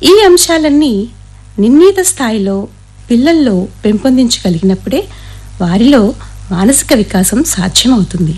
ఈ అంశాలన్నీ నిర్ణీత స్థాయిలో పిల్లల్లో పెంపొందించగలిగినప్పుడే వారిలో మానసిక వికాసం సాధ్యమవుతుంది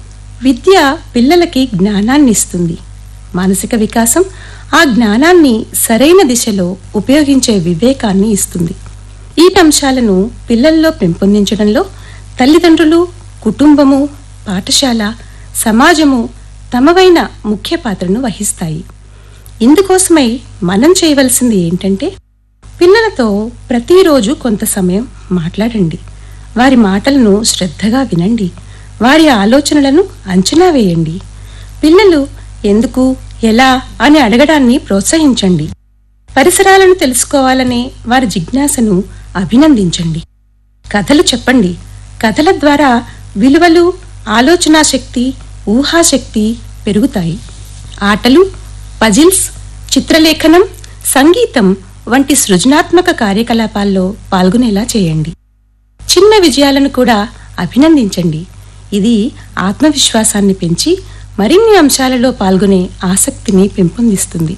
విద్య పిల్లలకి జ్ఞానాన్ని ఇస్తుంది మానసిక వికాసం ఆ జ్ఞానాన్ని సరైన దిశలో ఉపయోగించే వివేకాన్ని ఇస్తుంది ఈ అంశాలను పిల్లల్లో పెంపొందించడంలో తల్లిదండ్రులు కుటుంబము పాఠశాల సమాజము తమవైన ముఖ్య పాత్రను వహిస్తాయి ఇందుకోసమై మనం చేయవలసింది ఏంటంటే పిల్లలతో ప్రతిరోజు కొంత సమయం మాట్లాడండి వారి మాటలను శ్రద్ధగా వినండి వారి ఆలోచనలను అంచనా వేయండి పిల్లలు ఎందుకు ఎలా అని అడగడాన్ని ప్రోత్సహించండి పరిసరాలను తెలుసుకోవాలనే వారి జిజ్ఞాసను అభినందించండి కథలు చెప్పండి కథల ద్వారా విలువలు ఆలోచనా శక్తి ఊహాశక్తి పెరుగుతాయి ఆటలు పజిల్స్ చిత్రలేఖనం సంగీతం వంటి సృజనాత్మక కార్యకలాపాల్లో పాల్గొనేలా చేయండి చిన్న విజయాలను కూడా అభినందించండి ఇది ఆత్మవిశ్వాసాన్ని పెంచి మరిన్ని అంశాలలో పాల్గొనే ఆసక్తిని పెంపొందిస్తుంది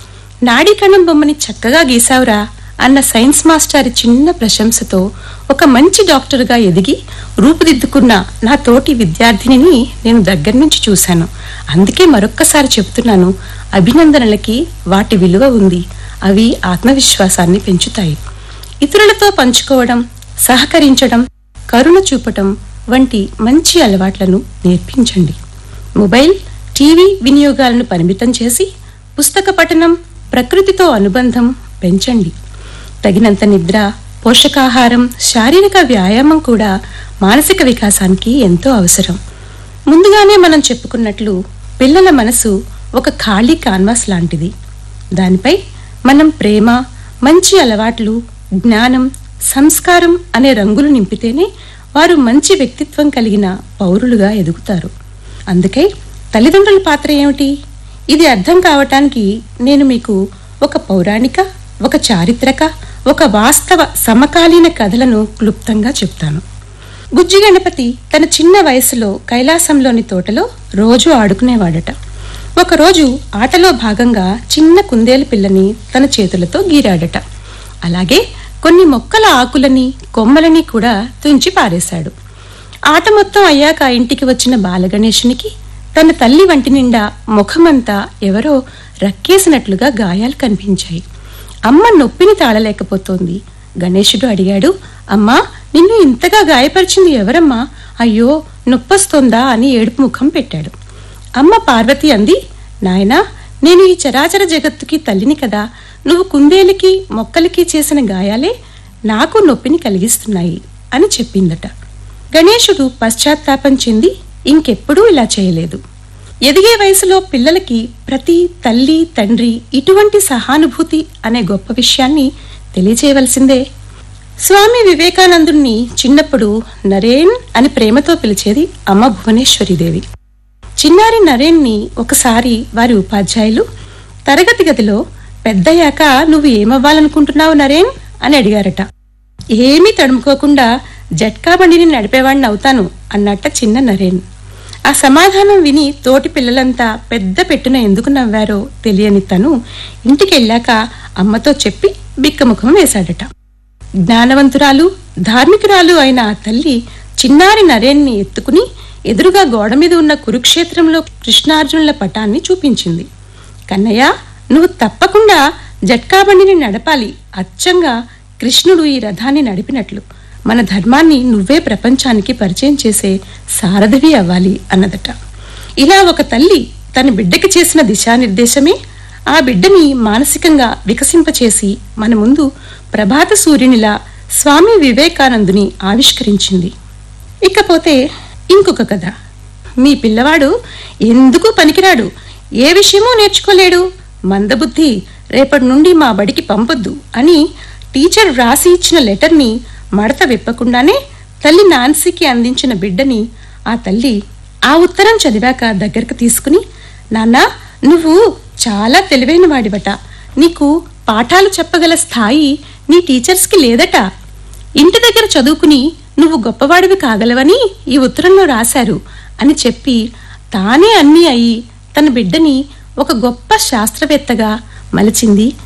నాడీకణం బొమ్మని చక్కగా గీసావురా అన్న సైన్స్ మాస్టర్ చిన్న ప్రశంసతో ఒక మంచి డాక్టర్గా ఎదిగి రూపుదిద్దుకున్న నా తోటి విద్యార్థినిని నేను దగ్గర నుంచి చూశాను అందుకే మరొక్కసారి చెప్తున్నాను అభినందనలకి వాటి విలువ ఉంది అవి ఆత్మవిశ్వాసాన్ని పెంచుతాయి ఇతరులతో పంచుకోవడం సహకరించడం కరుణ చూపటం వంటి మంచి అలవాట్లను నేర్పించండి మొబైల్ టీవీ వినియోగాలను పరిమితం చేసి పుస్తక పఠనం ప్రకృతితో అనుబంధం పెంచండి తగినంత నిద్ర పోషకాహారం శారీరక వ్యాయామం కూడా మానసిక వికాసానికి ఎంతో అవసరం ముందుగానే మనం చెప్పుకున్నట్లు పిల్లల మనసు ఒక ఖాళీ కాన్వాస్ లాంటిది దానిపై మనం ప్రేమ మంచి అలవాట్లు జ్ఞానం సంస్కారం అనే రంగులు నింపితేనే వారు మంచి వ్యక్తిత్వం కలిగిన పౌరులుగా ఎదుగుతారు అందుకే తల్లిదండ్రుల పాత్ర ఏమిటి ఇది అర్థం కావటానికి నేను మీకు ఒక పౌరాణిక ఒక చారిత్రక ఒక వాస్తవ సమకాలీన కథలను క్లుప్తంగా చెప్తాను బుజ్జి గణపతి తన చిన్న వయసులో కైలాసంలోని తోటలో రోజు ఆడుకునేవాడట ఒకరోజు ఆటలో భాగంగా చిన్న కుందేలు పిల్లని తన చేతులతో గీరాడట అలాగే కొన్ని మొక్కల ఆకులని కొమ్మలని కూడా తుంచి పారేశాడు ఆట మొత్తం అయ్యాక ఇంటికి వచ్చిన బాలగణేశునికి తన తల్లి వంటి నిండా ముఖమంతా ఎవరో రక్కేసినట్లుగా గాయాలు కనిపించాయి అమ్మ నొప్పిని తాళలేకపోతోంది గణేశుడు అడిగాడు అమ్మా నిన్ను ఇంతగా గాయపరిచింది ఎవరమ్మా అయ్యో నొప్పొస్తోందా అని ఏడుపు ముఖం పెట్టాడు అమ్మ పార్వతి అంది నాయనా నేను ఈ చరాచర జగత్తుకి తల్లిని కదా నువ్వు కుందేలుకి మొక్కలకి చేసిన గాయాలే నాకు నొప్పిని కలిగిస్తున్నాయి అని చెప్పిందట గణేశుడు పశ్చాత్తాపం చెంది ఇంకెప్పుడూ ఇలా చేయలేదు ఎదిగే వయసులో పిల్లలకి ప్రతి తల్లి తండ్రి ఇటువంటి సహానుభూతి అనే గొప్ప విషయాన్ని తెలియచేయవలసిందే స్వామి వివేకానందుణ్ణి చిన్నప్పుడు నరేన్ అని ప్రేమతో పిలిచేది అమ్మ భువనేశ్వరీదేవి చిన్నారి నరేన్ని ఒకసారి వారి ఉపాధ్యాయులు తరగతి గదిలో పెద్దయ్యాక నువ్వు ఏమవ్వాలనుకుంటున్నావు నరేన్ అని అడిగారట ఏమీ తడుముకోకుండా జట్కా బండిని నడిపేవాడిని అవుతాను అన్నట్ట చిన్న నరేన్ ఆ సమాధానం విని తోటి పిల్లలంతా పెద్ద పెట్టున ఎందుకు నవ్వారో తెలియని తను ఇంటికెళ్ళాక అమ్మతో చెప్పి బిక్కముఖం వేశాడట జ్ఞానవంతురాలు ధార్మికురాలు అయిన ఆ తల్లి చిన్నారి నరేన్ని ఎత్తుకుని ఎదురుగా గోడ మీద ఉన్న కురుక్షేత్రంలో కృష్ణార్జునుల పటాన్ని చూపించింది కన్నయ్య నువ్వు తప్పకుండా జట్కాబండిని నడపాలి అచ్చంగా కృష్ణుడు ఈ రథాన్ని నడిపినట్లు మన ధర్మాన్ని నువ్వే ప్రపంచానికి పరిచయం చేసే సారథివి అవ్వాలి అన్నదట ఇలా ఒక తల్లి తన బిడ్డకి చేసిన దిశానిర్దేశమే ఆ బిడ్డని మానసికంగా వికసింపచేసి మన ముందు ప్రభాత సూర్యునిలా స్వామి వివేకానందుని ఆవిష్కరించింది ఇకపోతే ఇంకొక కథ మీ పిల్లవాడు ఎందుకు పనికిరాడు ఏ విషయమూ నేర్చుకోలేడు మందబుద్ధి రేపటి నుండి మా బడికి పంపొద్దు అని టీచర్ వ్రాసి ఇచ్చిన లెటర్ని మడత విప్పకుండానే తల్లి నాన్సీకి అందించిన బిడ్డని ఆ తల్లి ఆ ఉత్తరం చదివాక దగ్గరకు తీసుకుని నాన్నా నువ్వు చాలా తెలివైన వాడివట నీకు పాఠాలు చెప్పగల స్థాయి నీ టీచర్స్కి లేదట ఇంటి దగ్గర చదువుకుని నువ్వు గొప్పవాడివి కాగలవని ఈ ఉత్తరంలో రాశారు అని చెప్పి తానే అన్నీ అయి తన బిడ్డని ఒక గొప్ప శాస్త్రవేత్తగా మలిచింది